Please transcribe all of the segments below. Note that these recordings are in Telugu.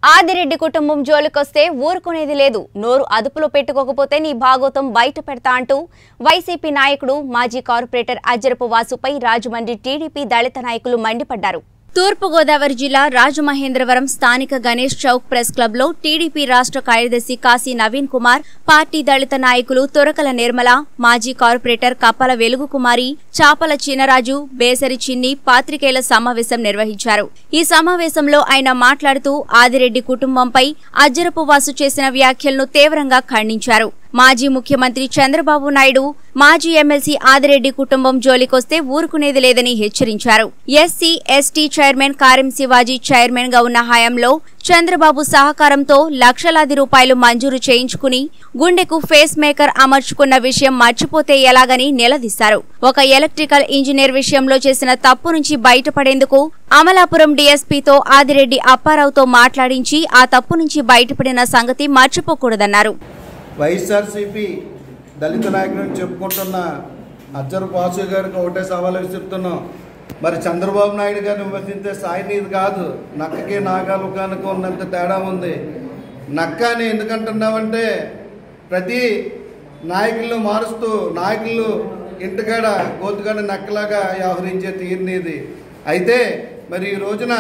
ఆదిరెడ్డి కుటుంబం జోలికొస్తే ఊరుకునేది లేదు నోరు అదుపులో పెట్టుకోకపోతే నీ భాగోతం బయట పెడతా అంటూ వైసీపీ నాయకుడు మాజీ కార్పొరేటర్ అజ్జరపు వాసుపై రాజమండ్రి టీడీపీ దళిత నాయకులు మండిపడ్డారు తూర్పుగోదావరి జిల్లా రాజమహేంద్రవరం స్థానిక గణేష్ చౌక్ ప్రెస్ క్లబ్ లో టీడీపీ రాష్ట్ర కార్యదర్శి కాశీ నవీన్ కుమార్ పార్టీ దళిత నాయకులు తురకల నిర్మల మాజీ కార్పొరేటర్ కప్పల వెలుగు కుమారి చాపల చినరాజు బేసరి చిన్ని పాత్రికేయుల సమావేశం నిర్వహించారు ఈ సమావేశంలో ఆయన మాట్లాడుతూ ఆదిరెడ్డి కుటుంబంపై అజ్జరపు వాసు చేసిన వ్యాఖ్యలను తీవ్రంగా ఖండించారు మాజీ ముఖ్యమంత్రి చంద్రబాబు నాయుడు మాజీ ఎమ్మెల్సీ ఆదిరెడ్డి కుటుంబం జోలికొస్తే ఊరుకునేది లేదని హెచ్చరించారు SC ST chairman Karem Shivaji chairman గా ఉన్న హయాంలో చంద్రబాబు సహకారంతో లక్షలాది రూపాయలు మంజూరు చేయించుకుని గుండెకు ఫేస్ మేకర్ అమర్చుకున్న విషయం మర్చిపోతే ఎలాగని నిలదీశారు ఒక ఎలక్ట్రికల్ ఇంజనీర్ విషయంలో చేసిన తప్పు నుంచి బయటపడేందుకు అమలాపురం డీఎస్పీతో ఆదిరెడ్డి అప్పారావుతో మాట్లాడించి ఆ తప్పు నుంచి బయటపడిన సంగతి మర్చిపోకూడదన్నారు వైఎస్ఆర్సీపీ దళిత నాయకుడిని చెప్పుకుంటున్న అజ్జర్ వాసు గారికి ఒకటే సవాలు విసురుతున్నాం మరి చంద్రబాబు నాయుడు గారిని విమర్శించే స్థాయి నీది కాదు నక్కకి నాగాలుకానికి ఉన్నంత తేడా ఉంది నక్క అని ఎందుకంటున్నావంటే ప్రతి నాయకులను మారుస్తూ నాయకులు ఇంటికాడ గోతుగాడ నక్కలాగా వ్యవహరించే తీరు నీది అయితే మరి ఈ రోజున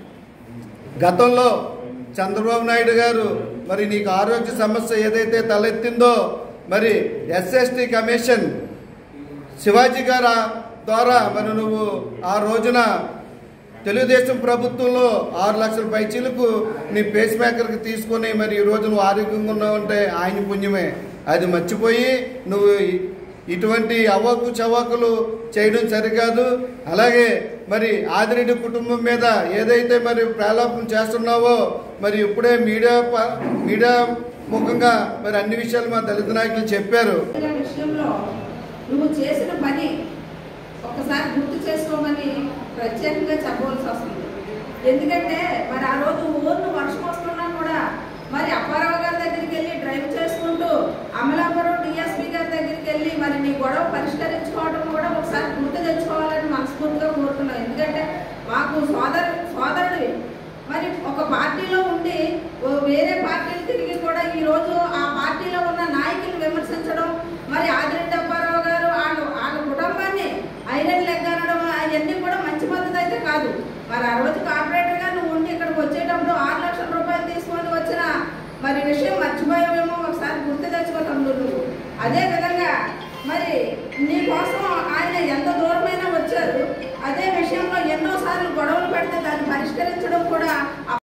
గతంలో చంద్రబాబు నాయుడు గారు మరి నీకు ఆరోగ్య సమస్య ఏదైతే తలెత్తిందో మరి ఎస్ఎస్టీ కమిషన్ శివాజీ గారు ద్వారా మరి నువ్వు ఆ రోజున తెలుగుదేశం ప్రభుత్వంలో ఆరు లక్షల పైచీలకు నీ పేస్ మేకర్కి తీసుకొని మరి ఈ రోజు నువ్వు ఆరోగ్యంగా ఉన్నావంటే ఆయన పుణ్యమే అది మర్చిపోయి నువ్వు ఇటువంటి అవ్వకు చవకులు చేయడం సరికాదు అలాగే మరి ఆదిరెడ్డి కుటుంబం మీద ఏదైతే మరి ప్రాలాపం చేస్తున్నావో మరి ఇప్పుడే మీడియా ప- మీడియా ముఖంగా మరి అన్ని విషయాలు మా దళిత నాయకులు చెప్పారు ఈ విషయంలో నువ్వు చేసిన పని ఒక్కసారి గుర్తు చేసుకోమని ప్రత్యేకంగా చెప్పవలసి వస్తుంది ఎందుకంటే మరి ఆ రోజు ఊర్లు వర్షం వస్తున్నా కూడా మరి అప్పారావు గారి దగ్గరికి వెళ్ళి డ్రైవ్ చేసుకుంటూ అమలాపురం డిఎస్పీ గారి దగ్గరికి వెళ్ళి మరి నీ గొడవ పరిష్కరించుకోవడం కూడా ఒకసారి గుర్తు తెచ్చుకోవాలని మనస్ఫూర్తిగా కోరుతున్నాం ఎందుకంటే మాకు సోదర సోదరుడివి మరి ఒక పార్టీలో ఉండి ఓ వేరే పార్టీలు తిరిగి కూడా ఈ రోజు ఆ పార్టీలో ఉన్న నాయకులు విమర్శించడం మరి ఆదిరెడ్డి అప్పారావు గారు వాళ్ళ వాళ్ళ కుటుంబాన్ని ఐరన్ లెగ్ అనడం అవన్నీ కూడా మంచి పద్ధతి అయితే కాదు మరి ఆ రోజు కార్పొరేటర్ గా నువ్వు ఉండి ఇక్కడికి వచ్చేటప్పుడు ఆరు లక్షల రూపాయలు తీసుకొని వచ్చిన మరి విషయం మర్చిపోయావేమో ఒకసారి గుర్తు తెచ్చుకో తమ్ముడు నువ్వు అదే విధంగా మరి నీ కోసం ఆయన ఎంత దూరమైనా వచ్చారు అదే విషయంలో ఎన్నోసార్లు గొడవలు పెడితే దాన్ని పరిష్కరించడం కూడా